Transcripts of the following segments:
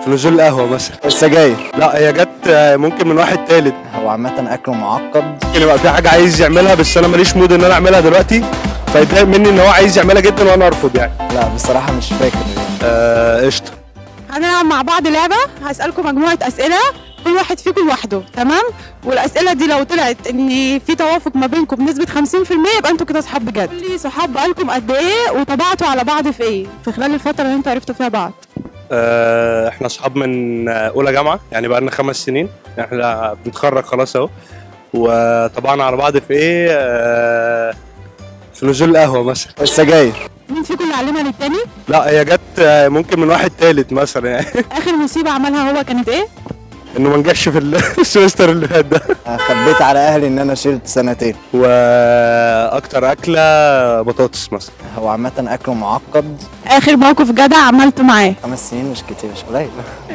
في نزول القهوه مثلا السجاير لا هي جت آه، ممكن من واحد تالت هو عامة أكله معقد ممكن يبقى في حاجه عايز يعملها بس انا ماليش مود ان انا اعملها دلوقتي فيتضايق مني ان هو عايز يعملها جدا وانا ارفض يعني لا بصراحة مش فاكر يعني آه، قشطه هنلعب مع بعض لعبة هسألكم مجموعة أسئلة كل واحد فيكم لوحده تمام والأسئلة دي لو طلعت إن في توافق ما بينكم بنسبة 50% يبقى أنتوا كده صحاب بجد قولوا لي صحاب بقالكم قد إيه وطبعتوا على بعض في إيه في خلال الفترة اللي أنتوا عرفتوا فيها بعض آه، احنا اصحاب من آه، اولى جامعه يعني بقى لنا خمس سنين احنا بنتخرج خلاص اهو وطبعا على بعض في ايه آه، في نزول القهوه مثلا السجاير مين فيكم اللي علمها للتاني لا هي جت آه، ممكن من واحد تالت مثلا يعني آخر مصيبة عملها هو كانت إيه انه ما نجحش في ال- السمستر اللي فات ده خبيت على أهلي إن أنا شلت سنتين واكتر اكله بطاطس مثلا هو عامة أكله معقد آخر موقف جدع عملته معاه خمس سنين مش كتير مش قليل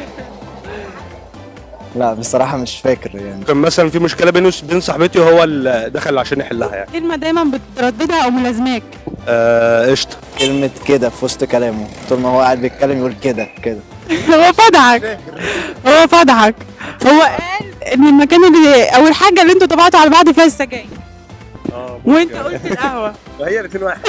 لا بصراحة مش فاكر يعني كان مثلا في مشكله بينه وبين صاحبتي وهو اللي دخل عشان يحلها يعني كلمة دايما بترددها أو ملازماك آه، قشطه كلمة كده في وسط كلامه طول ما هو قاعد بيتكلم يقول كده كده هو فضحك هو فضحك هو قال ان المكان اللي او الحاجه اللي انتوا طبعتوا على بعض فيها السجاير وانت قلت القهوه هي الاثنين واحد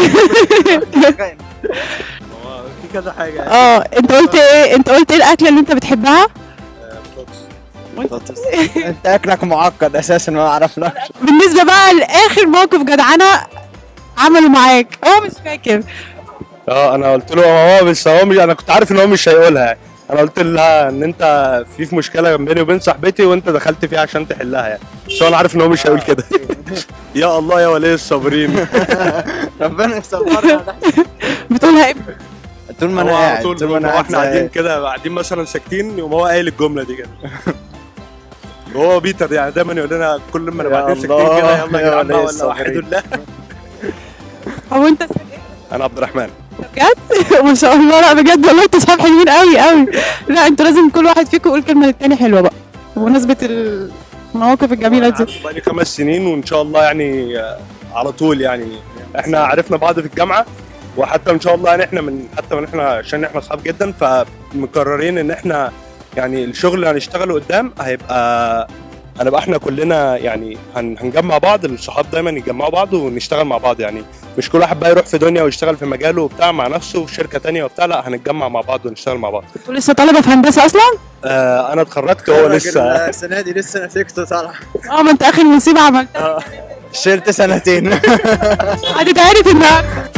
في كذا حاجه اه انت قلت ايه انت قلت ايه الاكله اللي انت بتحبها بطاطس. انت اكلك معقد اساسا ما اعرفلكش بالنسبه بقى لاخر موقف جدعانه عمله معاك هو مش فاكر اه انا قلت له هو بس هو مش انا كنت عارف ان هو مش هيقولها يعني انا قلت لها ان انت في في مشكله بيني وبين صاحبتي وانت دخلت فيها عشان تحلها يعني بس هو انا عارف ان هو مش هيقول كده يا الله يا ولي الصابرين ربنا يصبرنا بتقولها ايه طول ما هو انا على قاعد طول طول ما انا هو قاعد احنا قاعدين زهقان. كده قاعدين مثلا ساكتين يقوم هو قايل الجمله دي كده هو بيتر يعني دايما يقول لنا كل ما نبقى يا قاعدين ساكتين الله، كده يلا يا يا جدعان ولي بقى ولا الصابرين. وحدوا الله هو انت اسمك ايه انا عبد الرحمن بجد ما شاء الله لا بجد والله انتوا صحاب حلوين قوي قوي لا انتوا لازم كل واحد فيكم يقول كلمه للتاني حلوه بقى بمناسبه المواقف الجميله دي بقى لي خمس سنين وان شاء الله يعني آه، على طول يعني احنا عرفنا بعض في الجامعه وحتى ان شاء الله يعني احنا من حتى من احنا عشان احنا اصحاب جدا فمقررين ان احنا يعني الشغل اللي هنشتغله قدام هيبقى هنبقى احنا كلنا يعني هن- هنجمع بعض الصحاب دايما يجمعوا بعض ونشتغل مع بعض يعني مش كل واحد بقى يروح في دنيا ويشتغل في مجاله وبتاع مع نفسه في شركه تانية وبتاع لا هنتجمع مع بعض ونشتغل مع بعض انتوا لسه طالبه في هندسه اصلا آه انا اتخرجت هو لسه السنه دي لسه نتيجته طالعه اه ما انت اخر مصيبه عملتها شلت سنتين هتتعرف النهارده